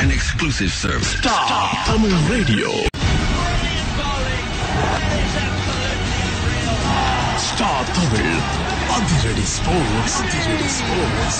and exclusive service. Star Tamil Radio. Star Tamil. Adiradi Sports. Adiradi Sports.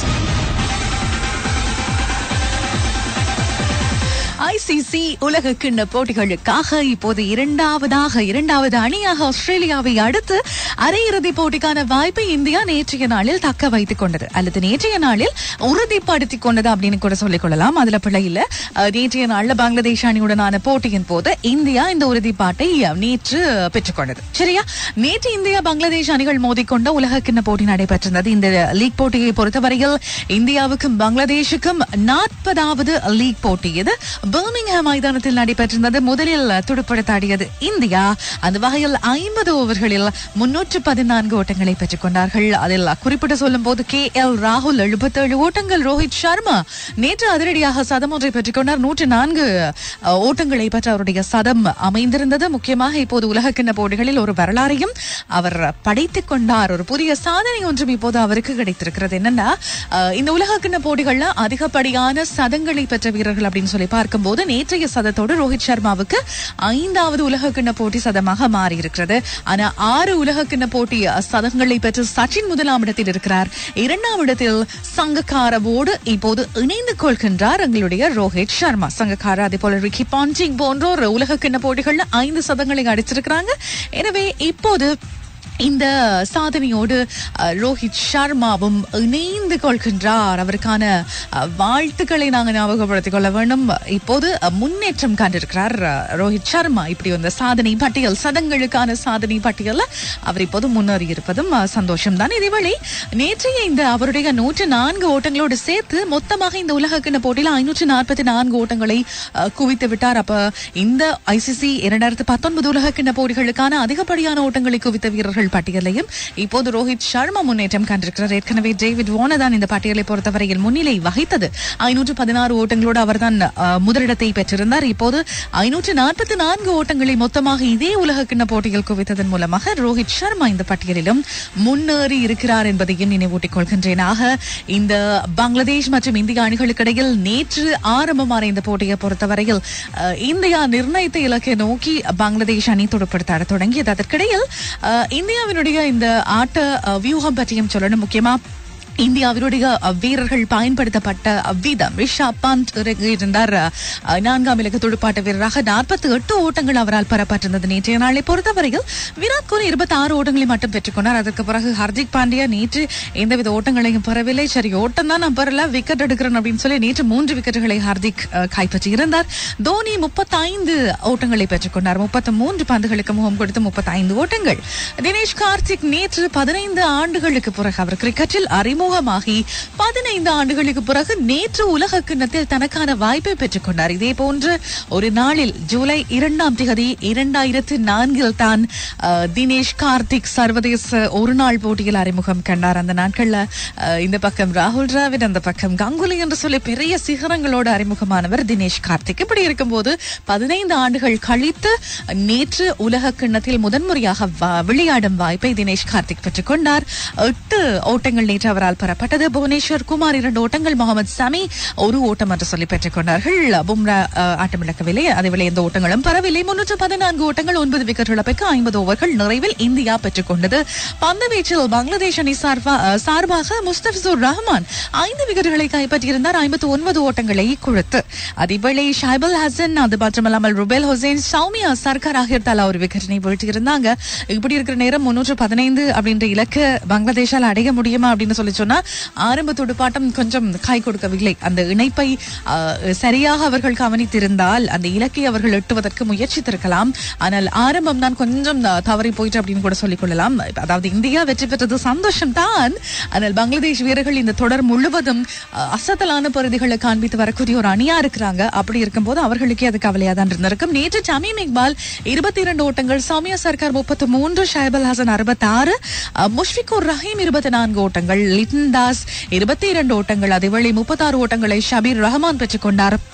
ICC உலக கிண்ண போட்டிகளுக்காக இப்போது இரண்டாவதாக இரண்டாவது அணியாக ஆஸ்திரேலியாவை அடுத்து அரையிறுதி போட்டிக்கான வாய்ப்பை இந்தியா நேற்றைய நாளில் தக்க வைத்துக் கொண்டது அல்லது நேற்றைய நாளில் உறுதிப்படுத்திக் கொண்டது அப்படின்னு கூட சொல்லிக் கொள்ளலாம் அதுல பிழை இல்ல அஹ், நேற்றைய நாள்ல பங்களாதேஷ் அணியுடனான போட்டியின் போது இந்தியா இந்த உறுதிப்பாட்டை அஹ், நேற்று பெற்றுக்கொண்டது சரியா நேற்று இந்தியா பங்களாதேஷ் அணிகள் மோதிக்கொண்ட உலக கிண்ண போட்டி நடைபெற்றிருந்தது இந்த லீக் போட்டியை பொறுத்தவரையில் இந்தியாவுக்கும் பங்களாதேஷுக்கும் நாற்பதாவது லீக் போட்டி இது பர்மிங்ஹாம் மைதானத்தில் நடைபெற்றிருந்தது முதலில் துடுப்படுத்தாடியது இந்தியா அந்த வகையில் ஐம்பது ஓவர்களில் முன்னூற்று பதினான்கு ஓட்டங்களை பெற்றுக் கொண்டார்கள் அதில் குறிப்பிட்டு சொல்லும் போது கே எல் ராகுல் எழுபத்தேழு ஓட்டங்கள் ரோஹித் சர்மா நேற்று அதிரடியாக சதம் ஒன்றை பெற்றுக் கொண்டார் நூற்று நான்கு அஹ், ஓட்டங்களை பெற்ற அவருடைய சதம் அமைந்திருந்தது முக்கியமாக இப்போது உலகக்கிண்ண போட்டிகளில் ஒரு வரலாறையும் அவர் படைத்துக் கொண்டார் ஒரு புதிய சாதனை ஒன்றும் இப்போது அவருக்கு கிடைத்திருக்கிறது என்னன்னா அஹ், இந்த உலகக்கிண்ண போட்டிகள்ல அதிகப்படியான சதங்களை பெற்ற வீரர்கள் அப்படின்னு சொல்லி பார்க்கும்போது நேற்றைய சதத்தோடு ரோஹித் சர்மாவுக்கு ஐந்தாவது உலகக்கிண்ண போட்டி சதமாக மாறி இருக்கிறது ஆனா ஆறு உலகக்கிண்ண போட்டி அஹ், சதங்களை பெற்று சச்சின் முதலாம் இடத்தில் இருக்கிறார் இரண்டாம் இடத்தில் சங்கக்காரவோடு இப்போது இணைந்து கொள்கின்றார் எங்களுடைய ரோஹித் சர்மா சங்கக்காரா அதே போல ரிக்கி பாண்டிங் போன்றோர் உலகக்கிண்ண போட்டிகள்ல ஐந்து சதங்களை அடிச்சிருக்கிறாங்க எனவே இப்போது இந்த சாதனையோடு அஹ், ரோஹித் சர்மாவும் இணைந்து கொள்கின்றார் அவருக்கான அஹ், வாழ்த்துக்களை நாங்கள் ஞாபகப்படுத்திக் கொள்ள வேண்டும் இப்போது அஹ், முன்னேற்றம் கண்டிருக்கிறார் அஹ், ரோஹித் சர்மா இப்படி வந்த சாதனை பட்டியல் சதங்களுக்கான சாதனை பட்டியல்ல அவர் இப்போது முன்னேறி இருப்பதும் அஹ், சந்தோஷம்தான் இதேவேளை நேற்றைய இந்த அவருடைய நூற்று நான்கு ஓட்டங்களோடு சேர்த்து மொத்தமாக இந்த உலகக்கிண்ண போட்டியில் ஐநூற்று நாற்பத்தி நான்கு ஓட்டங்களை அஹ், குவித்து விட்டார் அப்ப இந்த ஐசிசி இரண்டாயிரத்து பத்தொன்பது உலகக்கிண்ண போட்டிகளுக்கான அதிகப்படியான ஓட்டங்களை குவித்த வீரர்கள் பட்டியலையும் இப்போது ரோஹித் சர்மா முன்னேற்றம் கண்டிருக்கிறார் ஏற்கனவே டேவிட் வார்னர் தான் இந்த பட்டியலை பொறுத்தவரையில் முன்னிலை வகித்தது ஐநூற்று பதினாறு ஓட்டங்களோடு அவர்தான் அஹ், முதலிடத்தை பெற்றிருந்தார் இப்போது ஐநூற்று நாற்பத்தி நான்கு ஓட்டங்களை மொத்தமாக இதே உலகக்கிண்ண போட்டியில் குவித்ததன் மூலமாக ரோஹித் சர்மா இந்த பட்டியலிலும் முன்னேறி இருக்கிறார் என்பதையும் நினைவூட்டிக் கொள்கின்றேன் ஆக இந்த பங்களாதேஷ் மற்றும் இந்திய அணிகளுக்கு இடையில் நேற்று ஆரம்பமான இந்த போட்டியை பொறுத்தவரையில் அஹ், இந்தியா நிர்ணயித்த இலக்கை நோக்கி பங்களாதேஷ் அணி துடுப்படுத்தாட தொடங்கியது அதற்கிடையில் அஹ், இந்தியாவினுடைய இந்த ஆட்ட அஹ், வியூகம் பற்றியும் சொல்லணும் முக்கியமா இந்தியாவினுடைய அஹ், வீரர்கள் பயன்படுத்தப்பட்ட அஹ், விதம் ரிஷப் பந்த் இறங்கி இருந்தார் அஹ், நான்காம் இலக்கு துடுப்பாட்ட வீரராக நாற்பத்தி எட்டு ஓட்டங்கள் அவரால் பெறப்பட்டிருந்தது நேற்றைய நாளை பொறுத்தவரையில் விராட் கோலி இருபத்தி ஆறு ஓட்டங்களை மட்டும் பெற்றுக்கொண்டார் அதற்கு பிறகு ஹர்திக் பாண்டியா நேற்று எந்தவித ஓட்டங்களையும் பெறவில்லை சரி ஓட்டம் தான் நான் பெறல விக்கெட் எடுக்கிறேன் அப்படின்னு சொல்லி நேற்று மூன்று விக்கெட்டுகளை ஹர்திக் அஹ், கைப்பற்றி இருந்தார் தோனி முப்பத்தைந்து ஓட்டங்களை பெற்றுக்கொண்டார் முப்பத்தி மூன்று பந்துகளுக்கு முகம் கொடுத்து முப்பத்தைந்து ஓட்டங்கள் தினேஷ் கார்த்திக் நேற்று பதினைந்து ஆண்டுகளுக்கு பிறகு அவர் கிரிக்கெட்டில் அறிமுகமாகி பதினைந்து ஆண்டுகளுக்கு பிறகு நேற்று உலக கிண்ணத்தில் தனக்கான வாய்ப்பை பெற்றுக் கொண்டார் இதே போன்று ஒரு நாளில் ஜூலை இரண்டாம் திகதி இரண்டாயிரத்து நான்கில் தான் அஹ், தினேஷ் கார்த்திக் சர்வதேச ஒரு நாள் போட்டியில் அறிமுகம் கண்டார் அந்த நாட்கள்ல அஹ், இந்த பக்கம் ராகுல் டிராவிட் அந்த பக்கம் கங்குலி என்று சொல்லி பெரிய சிகரங்களோடு அறிமுகமானவர் தினேஷ் கார்த்திக் இப்படி இருக்கும்போது பதினைந்து ஆண்டுகள் கழித்து நேற்று உலக கிண்ணத்தில் முதன்முறையாக வா- விளையாடும் வாய்ப்பை தினேஷ் கார்த்திக் பெற்றுக் கொண்டார் எட்டு ஓட்டங்கள் நேற்று அவரால் பெறப்பட்டது புவனேஸ்வர் குமார் இரண்டு ஓட்டங்கள் முகமது சமி ஒரு ஓட்டம் என்று சொல்லி பெற்றுக் கொண்டார்கள் பும்ரா அஹ், ஆட்டமிழக்கவில்லை அதேவேளை எந்த ஓட்டங்களும் பெறவில்லை முன்னூற்று பதினான்கு ஓட்டங்கள் ஒன்பது விக்கெட் இழப்புக்கு ஐம்பது ஓவர்கள் நிறைவில் இந்தியா பெற்றுக் கொண்டது பந்து வீச்சில் பங்களாதேஷ் அணி சார்பா- அஹ், சார்பாக முஸ்தபிசுர் ரஹ்மான் ஐந்து விக்கெட்டுகளை கைப்பற்றியிருந்தார் ஐம்பத்து ஒன்பது ஓட்டங்களை கொடுத்து அதேவேளை ஷைபல் ஹசன் அது மாத்திரமல்லாமல் ருபேல் ஹுசைன் சௌமியா சர்க்கார் ஆகியோர் தலா ஒரு விக்கெட்டினை வீழ்த்தியிருந்தாங்க இப்படி இருக்கிற நேரம் முன்னூற்று பதினைந்து அப்படின்ற இலக்கு பங்களாதேஷால் அடைய முடியுமா அப்படின்னு சொல்லி சொன்னா ஆரம்ப துடுப்பாட்டம் கொஞ்சம் கை கொடுக்கவில்லை அந்த இணைப்பை ஆஹ், சரியாக அவர்கள் கவனித்திருந்தால் அந்த இலக்கை அவர்கள் எட்டுவதற்கு முயற்சித்திருக்கலாம் ஆனால் ஆரம்பம் தான் கொஞ்சம் ஆஹ், தவறி போயிட்டு அப்படின்னு கூட சொல்லிக் கொள்ளலாம் அதாவது இந்தியா வெற்றி பெற்றது சந்தோஷம் தான் ஆனால் பங்களாதேஷ் வீரர்கள் இந்த தொடர் முழுவதும் ஆஹ், அசத்தலான பகுதிகளை காண்பித்து வரக்கூடிய ஒரு அணியா இருக்கிறாங்க அப்படி இருக்கும்போது அவர்களுக்கே அது கவலையா தான் இருந்திருக்கும் நேற்று ஜமீம் இக்பால் இருபத்தி இரண்டு ஓட்டங்கள் சௌமியா சர்க்கார் முப்பத்தி மூன்று ஷைபல் ஹசன் அறுபத்தி ஆறு முஷ்பிகுர் ரஹீம் இருபத்தி நான்கு ஓட்டங்கள் லிட்டன் தாஸ் இருபத்தி இரண்டு ஓட்டங்கள் அதேவேளை முப்பத்தாறு ஓட்டங்களை ஷபீர் ரஹ்மான் பெற்றுக் கொண்டார்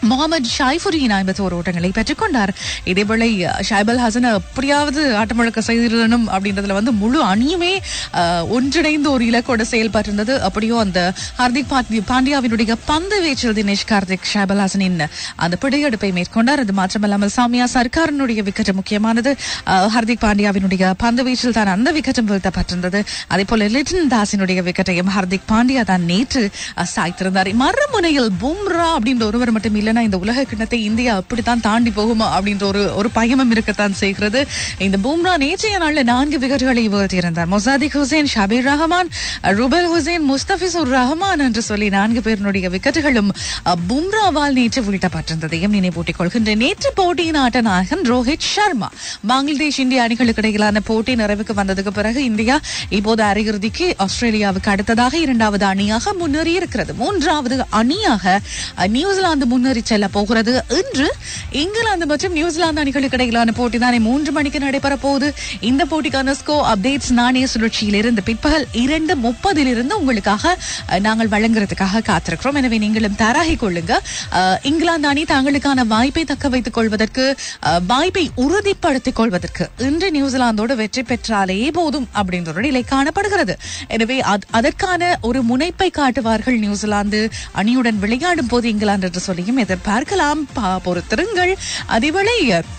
முகமது ஷாய்ஃபுரியின் ஐம்பத்தோரு ஓட்டங்களை பெற்றுக் கொண்டார் இதேவேளை ஷாய்பல் ஹசன் எப்படியாவது ஆட்டமிழக்க செய்திடணும் அப்படின்றதுல வந்து முழு அணியுமே அஹ், ஒன்றிணைந்து ஒரு இலக்கோட செயல்பட்டிருந்தது அப்படியோ அந்த ஹார்திக் பாண்டி- பாண்டியாவினுடைய பந்து வீச்சில் தினேஷ் கார்த்திக் ஷாய்பல் ஹசனின் அந்த பிடியெடுப்பை மேற்கொண்டார் அது மாத்திரமல்லாமல் சாமியா சர்க்காரனுடைய விக்கெட் முக்கியமானது அஹ், ஹார்திக் பாண்டியாவினுடைய பந்து வீச்சில் தான் அந்த விக்கெட்டும் வீழ்த்தப்பட்டிருந்தது அதே போல லிட்டன் தாஸினுடைய விக்கெட்டையும் ஹார்திக் பாண்டியா தான் நேற்று அஹ், சாய்த்திருந்தார் மறுமுனையில் பும்ரா அப்படின்ற ஒருவர் மட்டும் இல்லைன்னா இந்த உலக கிண்ணத்தை இந்தியா அப்படித்தான் தாண்டி போகுமா அப்படின்ற ஒரு ஒரு பயமும் இருக்கத்தான் செய்கிறது இந்த பும்ரா நேற்றைய நாள்ல நான்கு விக்கெட்டுகளை வீழ்த்தியிருந்தார் மொசாதிக் ஹுசேன் ஷபீர் ரஹமான் ருபல் ஹுசேன் முஸ்தபிசுர் ரஹமான் என்று சொல்லி நான்கு பேருடைய விக்கெட்டுகளும் அஹ், பும்ராவால் நேற்று வீழ்த்தப்பட்டிருந்ததையும் நினைவூட்டிக் கொள்கின்றேன் நேற்று போட்டியின் ஆட்ட நாயகன் ரோஹித் சர்மா பங்களாதேஷ் இந்திய அணிகளுக்கு இடையிலான போட்டி நிறைவுக்கு வந்ததுக்கு பிறகு இந்தியா இப்போது அரையிறுதிக்கு ஆஸ்திரேலியாவுக்கு அடுத்ததாக இரண்டாவது அணியாக முன்னேறி இருக்கிறது மூன்றாவது அணியாக அஹ், நியூசிலாந்து முன்னேறி செல்ல போகிறது இன்று இங்கிலாந்து மற்றும் நியூசிலாந்து அணிகளுக்கு இடையிலான போட்டி தானே மூன்று மணிக்கு நடைபெற போகுது இந்த போட்டிக்கான ஸ்கோ அப்டேட்ஸ் நாணய சுழற்சியில் இருந்து பிற்பகல் இரண்டு முப்பதில் இருந்து உங்களுக்காக அஹ், நாங்கள் வழங்குறதுக்காக காத்திருக்கிறோம் எனவே நீங்களும் தயாராகி கொள்ளுங்க அஹ், இங்கிலாந்து அணி தங்களுக்கான வாய்ப்பை தக்க வைத்துக் கொள்வதற்கு அஹ், வாய்ப்பை உறுதிப்படுத்திக் கொள்வதற்கு இன்று நியூசிலாந்தோடு வெற்றி பெற்றாலே போதும் அப்படின்ற ஒரு நிலை காணப்படுகிறது எனவே அத்- அதற்கான ஒரு முனைப்பை காட்டுவார்கள் நியூசிலாந்து அணியுடன் விளையாடும் போது இங்கிலாந்து என்று சொல்லியும் எதிர்பார்க்கலாம் பா- பொறுத்திருங்கள் அதேவேளை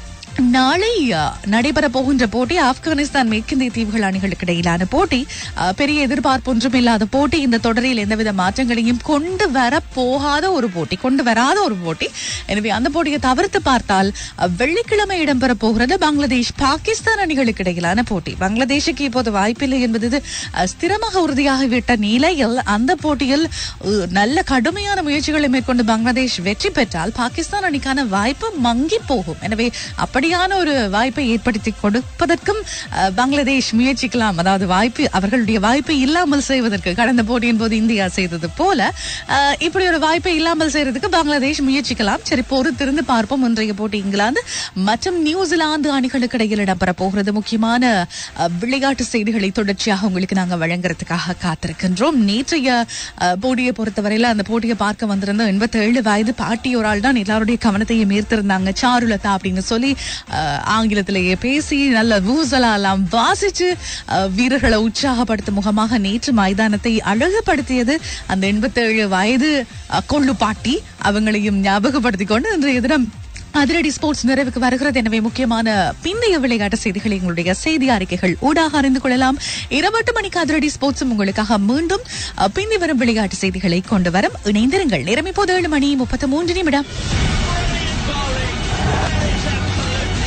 நாளை அ, நடைபெற போகின்ற போட்டி ஆப்கானிஸ்தான் மேற்கிந்திய தீவுகள் அணிகளுக்கு இடையிலான போட்டி அ, பெரிய எதிர்பார்ப்பு ஒன்றும் இல்லாத போட்டி இந்த தொடரில் எந்தவித மாற்றங்களையும் கொண்டு வர போகாத ஒரு போட்டி கொண்டு வராத ஒரு போட்டி எனவே அந்த போட்டியை தவிர்த்து பார்த்தால் அ, வெள்ளிக்கிழமை இடம்பெற போகிறது பங்களாதேஷ் பாகிஸ்தான் அணிகளுக்கு இடையிலான போட்டி பங்களாதேஷுக்கு இப்போது வாய்ப்பில்லை என்பது இது, அ, ஸ்திரமாக உறுதியாகிவிட்ட நிலையில் அந்த போட்டியில் அ, நல்ல கடுமையான முயற்சிகளை மேற்கொண்டு பங்களாதேஷ் வெற்றி பெற்றால் பாகிஸ்தான் அணிக்கான வாய்ப்பு மங்கி போகும் எனவே அப்படியான ஒரு வாய்ப்பை ஏற்படுத்தி கொடுப்பதற்கும் அஹ், பங்களாதேஷ் முயற்சிக்கலாம் அதாவது வாய்ப்பு அவர்களுடைய வாய்ப்பை இல்லாமல் செய்வதற்கு கடந்த போட்டியின் போது இந்தியா செய்தது போல அஹ், இப்படி ஒரு வாய்ப்பை இல்லாமல் செய்யறதுக்கு பங்களாதேஷ் முயற்சிக்கலாம் சரி பொறுத்திருந்து பார்ப்போம் இன்றைய போட்டி இங்கிலாந்து மற்றும் நியூசிலாந்து அணிகளுக்கு இடையில் இடம்பெற போகிறது முக்கியமான அஹ், விளையாட்டு செய்திகளை தொடர்ச்சியாக உங்களுக்கு நாங்க வழங்குறதுக்காக காத்திருக்கின்றோம் நேற்றைய அஹ், போட்டியை பொறுத்தவரையில அந்த போட்டியை பார்க்க வந்திருந்த எண்பத்தி ஏழு வயது பாட்டி ஒரு ஆள் தான் எல்லாருடைய கவனத்தையும் ஈர்த்திருந்தாங்க சாருலதா அப்படின்னு சொல்லி அஹ், ஆங்கிலத்திலேயே பேசி நல்ல ஊசலா எல்லாம் வாசிச்சு அஹ், வீரர்களை உற்சாகப்படுத்தும் முகமாக நேற்று மைதானத்தை அழகுபடுத்தியது அந்த எண்பத்தேழு வயது அஹ், கொள்ளு பாட்டி அவங்களையும் ஞாபகப்படுத்திக் கொண்டு இன்றைய தினம் அதிரடி ஸ்போர்ட்ஸ் நிறைவுக்கு வருகிறது எனவே முக்கியமான பிந்தைய விளையாட்டு செய்திகளை எங்களுடைய செய்தி அறிக்கைகள் ஊடாக அறிந்து கொள்ளலாம் இருபட்டு மணிக்கு அதிரடி ஸ்போர்ட்ஸும் உங்களுக்காக மீண்டும் அஹ், பிந்தி வரும் விளையாட்டு செய்திகளை கொண்டு வரும் இணைந்திருங்கள் நேரம் இப்போது ஏழு மணி முப்பத்தி மூன்று நிமிடம்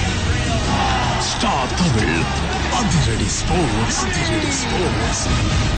Star Tamil. அதிரடி ஸ்போர்ட்ஸ் அதிரடி ஸ்போர்ட்ஸ்